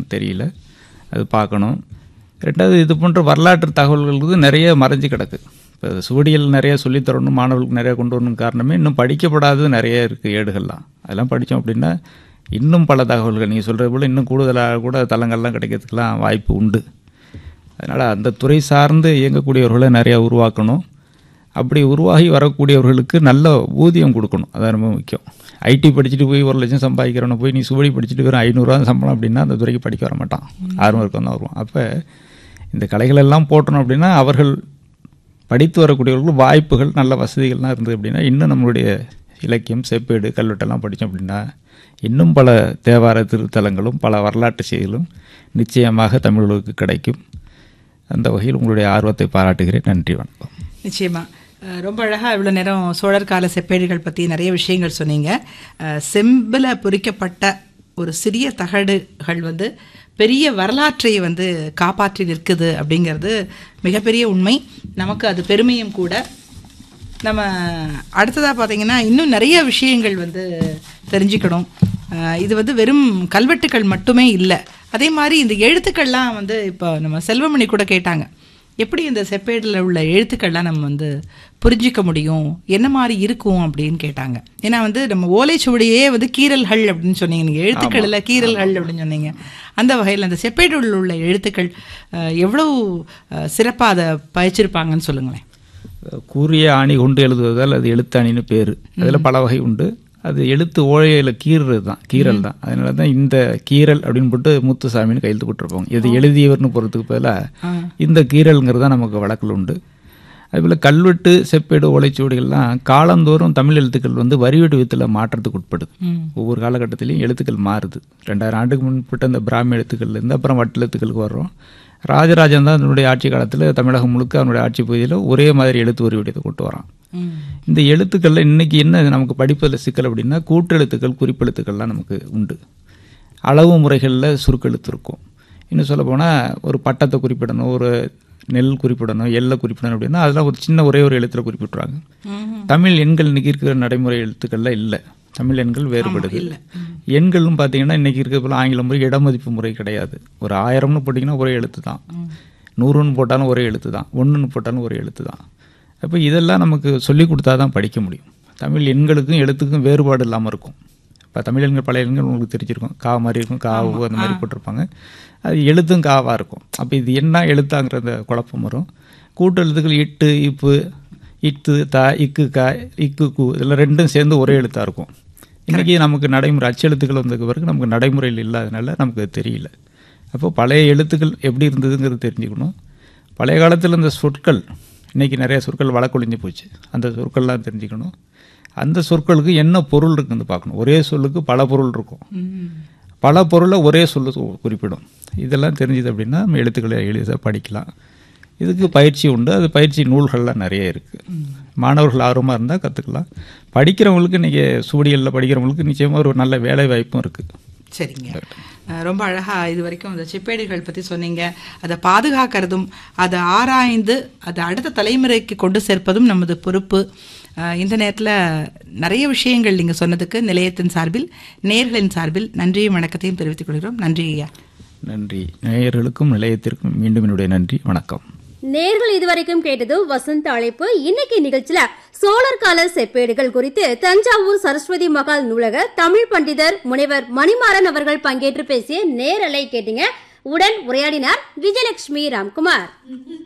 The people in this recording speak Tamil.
இருக்குன்னு தெரியல அது பார்க்கணும் ரெண்டாவது இது போன்ற வரலாற்று தகவல்களுக்கு நிறைய மறைஞ்சு கிடக்கு இப்போ சுவடிகள் நிறைய சொல்லித் தரணும் மாணவர்களுக்கு நிறைய கொண்டு வரணும் காரணமே இன்னும் படிக்கப்படாதது நிறைய இருக்குது ஏடுகள்லாம் அதெல்லாம் படித்தோம் அப்படின்னா இன்னும் பல தகவல்கள் நீங்கள் சொல்கிறது போல் இன்னும் கூடுதலாக கூட தளங்கள்லாம் கிடைக்கிறதுக்கெலாம் வாய்ப்பு உண்டு அதனால் அந்த துறை சார்ந்து இயங்கக்கூடியவர்களை நிறையா உருவாக்கணும் அப்படி உருவாகி வரக்கூடியவர்களுக்கு நல்ல ஊதியம் கொடுக்கணும் அதான் ரொம்ப முக்கியம் ஐடி படிச்சுட்டு போய் ஒரு லட்சம் சம்பாதிக்கிறவனை போய் நீ சுவடி படிச்சுட்டு வெறும் ஐநூறுரூவா சம்பளம் அப்படின்னா அந்த துறைக்கு படிக்க வர மாட்டான் ஆர்வம் இருக்கும் தான் வருவான் அப்போ இந்த கலைகள் எல்லாம் போட்டணும் அப்படின்னா அவர்கள் படித்து வரக்கூடியவர்களுக்கு வாய்ப்புகள் நல்ல வசதிகள்லாம் இருந்தது அப்படின்னா இன்னும் நம்மளுடைய இலக்கியம் செப்பேடு கல்வெட்டெல்லாம் படித்தோம் அப்படின்னா இன்னும் பல தேவார திருத்தலங்களும் பல வரலாற்று செய்திகளும் நிச்சயமாக தமிழர்களுக்கு கிடைக்கும் அந்த வகையில் உங்களுடைய ஆர்வத்தை பாராட்டுகிறேன் நன்றி வணக்கம் நிச்சயமா அஹ் ரொம்ப அழகாக இவ்வளோ நேரம் சோழர் கால செப்பேடுகள் பற்றி நிறைய விஷயங்கள் சொன்னீங்க அஹ் செம்பில் பொறிக்கப்பட்ட ஒரு சிறிய தகடுகள் வந்து பெரிய வரலாற்றை வந்து காப்பாற்றி நிற்குது அப்படிங்கிறது மிகப்பெரிய உண்மை நமக்கு அது பெருமையும் கூட நம்ம அடுத்ததாக பார்த்தீங்கன்னா இன்னும் நிறைய விஷயங்கள் வந்து தெரிஞ்சுக்கணும் அஹ் இது வந்து வெறும் கல்வெட்டுக்கள் மட்டுமே இல்லை அதே மாதிரி இந்த எழுத்துக்கள்லாம் வந்து இப்போ நம்ம செல்வமணி கூட கேட்டாங்க எப்படி இந்த செப்பேடில் உள்ள எழுத்துக்கள்லாம் நம்ம வந்து புரிஞ்சிக்க முடியும் என்ன மாதிரி இருக்கும் அப்படின்னு கேட்டாங்க ஏன்னா வந்து நம்ம ஓலைச்சுவடியே வந்து கீரல்கள் அப்படின்னு சொன்னீங்க நீங்கள் எழுத்துக்கள் இல்லை கீரல்கள் அப்படின்னு சொன்னீங்க அந்த வகையில் அந்த செப்பேடில் உள்ள எழுத்துக்கள் அஹ், எவ்வளவு சிறப்பாக அதை பயிற்சிருப்பாங்கன்னு சொல்லுங்களேன் கூறிய ஆணி கொண்டு எழுதுவதால் அது எழுத்தாணின்னு பேர் அதில் பல வகை உண்டு அது எழுத்து ஓழையில் கீறுறது தான் கீறல் தான் அதனால தான் இந்த கீறல் அப்படின்னு போட்டு முத்துசாமின்னு கையெழுத்து போட்டிருப்பாங்க இது எழுதியவர்னு போகிறதுக்கு பதிலாக இந்த கீறல்ங்கிறது தான் நமக்கு வழக்கில் உண்டு அதுபோல் கல்வெட்டு செப்பேடு ஓலைச்சுவடிகள்லாம் காலந்தோறும் தமிழ் எழுத்துக்கள் வந்து வரிவெட்டு வித்தில் மாற்றத்துக்கு உட்படுது ஒவ்வொரு காலகட்டத்திலையும் எழுத்துக்கள் மாறுது ரெண்டாயிரம் ஆண்டுக்கு முன்பட்ட அந்த பிராமி எழுத்துக்கள்லேருந்து அப்புறம் வட்டெழுத்துக்களுக்கு வர்றோம் ராஜராஜன் தான் தன்னுடைய ஆட்சி காலத்தில் தமிழகம் முழுக்க அவனுடைய ஆட்சி பகுதியில் ஒரே மாதிரி எழுத்து வரிவடிவத்தை கொண்டு வரான் இந்த எழுத்துக்களில் இன்னைக்கு என்ன நமக்கு படிப்பதில் சிக்கல் அப்படின்னா கூட்டெழுத்துக்கள் குறிப்பெழுத்துக்கள்லாம் நமக்கு உண்டு அளவு முறைகளில் சுருக்கெழுத்து இருக்கும் இன்னும் சொல்ல போனால் ஒரு பட்டத்தை குறிப்பிடணும் ஒரு நெல் குறிப்பிடணும் எல்லை குறிப்பிடணும் அப்படின்னா அதெல்லாம் ஒரு சின்ன ஒரே ஒரு எழுத்தில் குறிப்பிட்றாங்க தமிழ் எண்கள் இன்னைக்கு இருக்கிற நடைமுறை எழுத்துக்கள்லாம் இல்லை தமிழ் எண்கள் வேறுபடுது எண்களும் பார்த்தீங்கன்னா இன்னைக்கு இருக்கிற போல ஆங்கில முறை இடமதிப்பு முறை கிடையாது ஒரு ஆயிரம்னு போட்டிங்கன்னா ஒரே எழுத்து தான் நூறுன்னு போட்டாலும் ஒரே எழுத்து தான் ஒன்றுன்னு போட்டாலும் ஒரே எழுத்து தான் அப்போ இதெல்லாம் நமக்கு சொல்லி கொடுத்தா தான் படிக்க முடியும் தமிழ் எண்களுக்கும் எழுத்துக்கும் வேறுபாடு இல்லாமல் இருக்கும் இப்போ தமிழ் எண்கள் பழைய எண்கள் உங்களுக்கு தெரிஞ்சிருக்கும் கா மாதிரி இருக்கும் கா ஊ அந்த மாதிரி போட்டிருப்பாங்க அது எழுத்தும் காவாக இருக்கும் அப்போ இது என்ன எழுத்தாங்கிற அந்த குழப்பம் வரும் கூட்டு எழுத்துக்கள் இட்டு இப்பு இத்து தா இக்கு கா இக்கு கு இதெல்லாம் ரெண்டும் சேர்ந்து ஒரே எழுத்தாக இருக்கும் இன்றைக்கி நமக்கு நடைமுறை அச்செழுத்துக்கள் வந்ததுக்கு பிறகு நமக்கு நடைமுறையில் இல்லாதனால நமக்கு அது தெரியல அப்போ பழைய எழுத்துக்கள் எப்படி இருந்ததுங்கிறது தெரிஞ்சுக்கணும் பழைய காலத்தில் இந்த சொற்கள் இன்றைக்கி நிறைய சொற்கள் வழக்கொழிஞ்சு போச்சு அந்த சொற்கள்லாம் தெரிஞ்சுக்கணும் அந்த சொற்களுக்கு என்ன பொருள் இருக்குன்னு பார்க்கணும் ஒரே சொல்லுக்கு பல பொருள் இருக்கும் பல பொருளை ஒரே சொல்லு குறிப்பிடும் இதெல்லாம் தெரிஞ்சுது அப்படின்னா நம்ம எழுத்துக்களை எளிதாக படிக்கலாம் இதுக்கு பயிற்சி உண்டு அது பயிற்சி நூல்கள்லாம் நிறைய இருக்குது மாணவர்கள் ஆர்வமாக இருந்தால் கற்றுக்கலாம் படிக்கிறவங்களுக்கு இன்றைக்கி சூடியலில் படிக்கிறவங்களுக்கு நிச்சயமாக ஒரு நல்ல வேலை வாய்ப்பும் இருக்குது சரிங்க அஹ் ரொம்ப அழகா இது வரைக்கும் அந்த செப்பேடுகள் பற்றி சொன்னீங்க அதை பாதுகாக்கிறதும் அதை ஆராய்ந்து அதை அடுத்த தலைமுறைக்கு கொண்டு சேர்ப்பதும் நமது பொறுப்பு அஹ் இந்த நேரத்தில் நிறைய விஷயங்கள் நீங்கள் சொன்னதுக்கு நிலையத்தின் சார்பில் நேர்களின் சார்பில் நன்றியும் வணக்கத்தையும் தெரிவித்துக் கொள்கிறோம் நன்றி ஐயா நன்றி நேயர்களுக்கும் நிலையத்திற்கும் மீண்டும் என்னுடைய நன்றி வணக்கம் நேர்கள் இதுவரைக்கும் கேட்டது வசந்த அழைப்பு இன்னைக்கு நிகழ்ச்சியில சோழர் கால செப்பேடுகள் குறித்து தஞ்சாவூர் சரஸ்வதி மகால் நூலக தமிழ் பண்டிதர் முனைவர் மணிமாறன் அவர்கள் பங்கேற்று பேசிய நேரலை கேட்டீங்க உடன் உரையாடினார் விஜயலட்சுமி ராம்குமார்